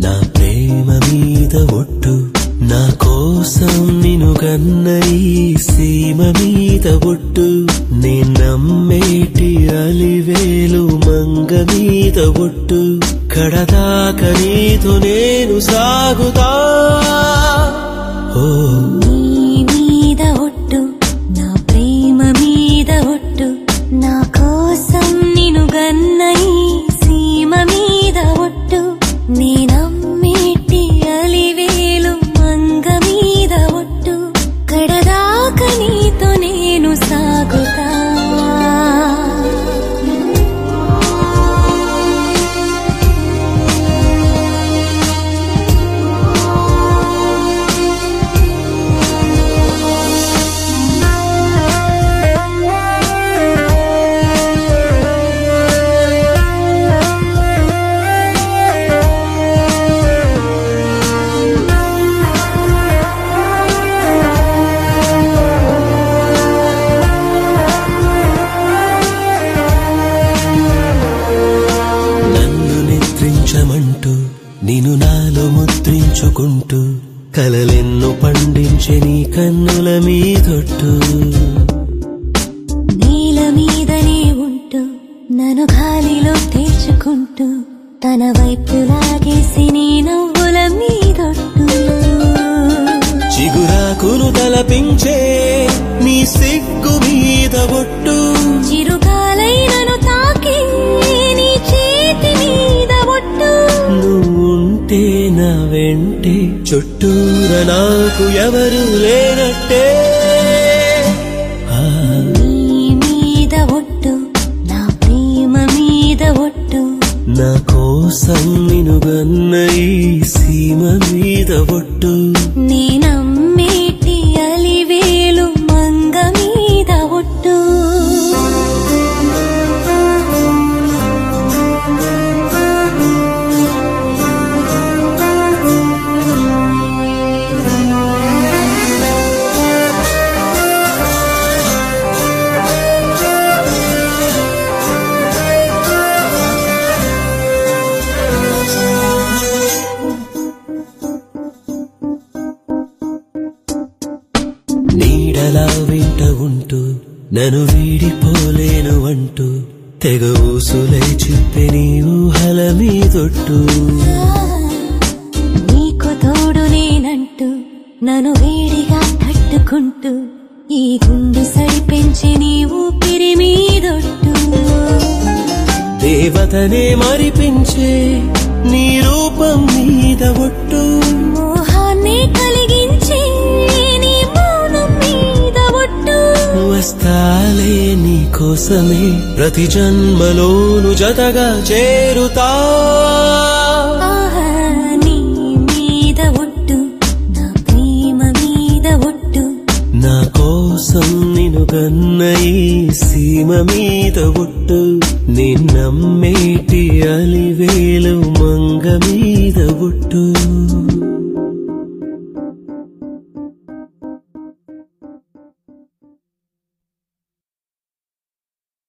నా ప్రేమ మీద ఒట్టు నా కోసం నిను గన్న ఈ సీమ మీద ఒట్టు నే నమ్మేటి అలివేలు మంగ మీద ఒట్టు కడదాక నీతో నేను సాగుతా ఓ నీ మీద ఒట్టు నా ప్రేమ మీద ఒట్టు నా కోసం నిను గన్న ఈ సీమ మీద ఒట్టు నేనమ్మేటి అలివేలు మంగ మీద ఒట్టు కడదాక నీతో నేను సాగుతా నన్ను నిద్రించమంటూ నిన్ను నాలో ముద్రించుకుంటూ కలలెన్ను పండించే నీ కన్నుల మీదొట్టు నేల మీదనే ఉంటూ నన్ను గాలిలో తేల్చుకుంటూ తన వైపు లాగేసి నీ నవ్వుల మీదొట్టు చిగురాకును తలపించే నీ సిగ్గు మీద ఒట్టు చిరుగాలైనను తాకి నీ చేతి మీద ఒట్టు నువ్వుంటే నా వెంటే చుట్టూర నాకు ఎవరు లేనట్టే ఆ, నీ మీద ఒట్టు నా ప్రేమ మీద ఒట్టు నా కోసం నినుగన్న ఈ సీమ మీద ఒట్టు నేనమ్మేటి అలివేలు మంగ మీద ఒట్టు నీడలా వింట ఉంటూ నన్ను వీడిపోలేను అంటూ తెగ ఊసులై చెప్పే నీ ఊహల మీదొట్టు నీకు తోడు నేనంటూ నన్ను వేడిగా తట్టుకుంటూ ఈ గుండె సడి పెంచి నీ ఊపిరి మీదొట్టు దేవతనే మరిపించే నీ రూపం మీద ఒట్టు మోహాన్ని కలిగించి నీ మౌనం మీద ఒట్టు వస్తాలే నీ కోసమే ప్రతి జన్మలోను జతగా చేరుతా ఆహా, నీ మీద ఒట్టు నా ప్రేమ మీద ఒట్టు నా కోసం నిను గన్న ఈ సీమ మీద ఒట్టు నిన్నమ్మేటి అలివేలు మంగ మీద ఒట్టు